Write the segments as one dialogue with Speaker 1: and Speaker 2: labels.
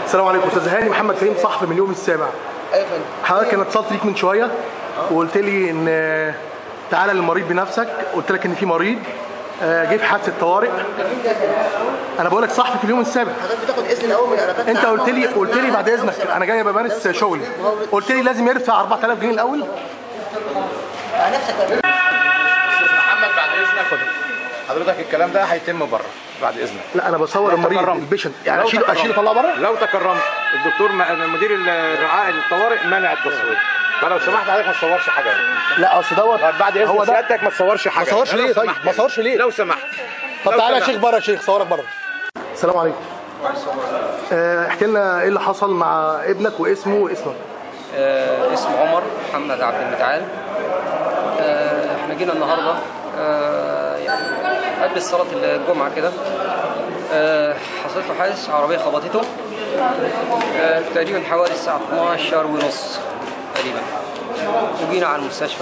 Speaker 1: السلام عليكم استاذ هاني محمد كريم صحفي من اليوم السابع
Speaker 2: ايوه يا فندم
Speaker 1: حضرتك انا اتصلت بيك من شويه وقلت لي ان آه، تعالى للمريض بنفسك قلت لك ان في مريض آه، جه في حادثه طوارئ انا بقول لك صحفي في اليوم السابع
Speaker 2: حضرتك بتاخد اذن الاول من العلاقات
Speaker 1: انت قلت لي قلت لي بعد اذنك انا جاي بمارس شغلي قلت لي لازم يدفع 4000 جنيه الاول
Speaker 2: مع نفسك يا فندم.
Speaker 3: استاذ محمد بعد اذنك حضرتك الكلام ده هيتم بره بعد اذنك
Speaker 1: لا انا بصور المريض
Speaker 3: تكرمت.
Speaker 1: البيشنت يعني
Speaker 3: لو
Speaker 1: اشيل
Speaker 3: تكرمت.
Speaker 1: اشيل اطلعه بره
Speaker 3: لو تكرمت الدكتور م- مدير الرعايه الطوارئ منع التصوير فلو سمحت حضرتك ما تصورش حاجه
Speaker 1: لا اصل دوت
Speaker 3: طب بعد اذن
Speaker 1: هو ده
Speaker 3: سيادتك ما تصورش حاجه
Speaker 1: ما تصورش
Speaker 3: لو
Speaker 1: ليه طيب؟
Speaker 3: سمحت
Speaker 1: ما تصورش ليه؟
Speaker 3: لو سمحت
Speaker 1: طب
Speaker 3: لو
Speaker 1: تعالى يا
Speaker 3: سمحت.
Speaker 1: شيخ بره يا شيخ صورك بره السلام عليكم آه، احكي لنا ايه اللي حصل مع ابنك واسمه واسمك
Speaker 4: آه، اسمه عمر محمد عبد المتعال آه، احنا جينا النهارده آه، يعني قبل صلاة الجمعة كده آه، حصلت له حادث عربية خبطته آه، في تقريبا حوالي الساعة 12 ونص تقريبا وجينا على المستشفى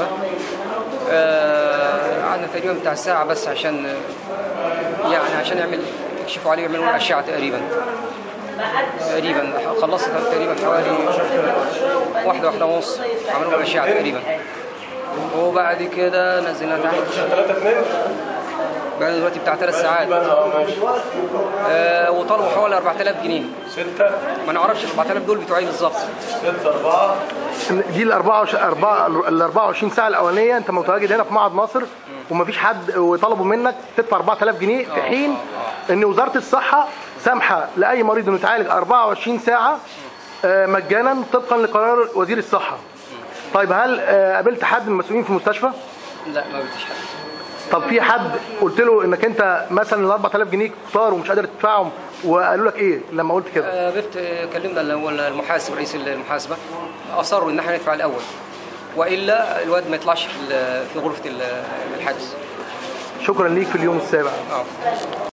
Speaker 4: آه، قعدنا تقريبا بتاع ساعة بس عشان يعني عشان يعمل يكشفوا عليه ويعملوا له أشعة تقريبا تقريبا خلصت تقريبا حوالي واحدة واحدة ونص عملوا له أشعة تقريبا وبعد كده نزلنا تحت بقى دلوقتي بتاع ثلاث ساعات آه وطلبوا حوالي 4000 جنيه ستة ما نعرفش ال 4000 دول بتوع ايه بالظبط
Speaker 1: دي ال 24 4 ال 24 ساعه الاولانيه انت متواجد هنا في معهد ناصر ومفيش حد وطلبوا منك تدفع 4000 جنيه في حين ان وزاره الصحه سامحه لاي مريض انه يتعالج 24 ساعه آه، مجانا طبقا لقرار وزير الصحه طيب هل آه، قابلت حد من المسؤولين في المستشفى
Speaker 4: لا ما قلتش حاجه
Speaker 1: طب في حد قلت له انك انت مثلا ال 4000 جنيه كتار ومش قادر تدفعهم وقالوا لك ايه لما قلت كده
Speaker 4: آه، قابلت آه، كلمنا اللي هو المحاسب رئيس المحاسبه اصروا ان احنا ندفع الاول والا الواد ما يطلعش في ال- في غرفه ال- الحجز
Speaker 1: شكرا ليك في اليوم السابع
Speaker 4: اه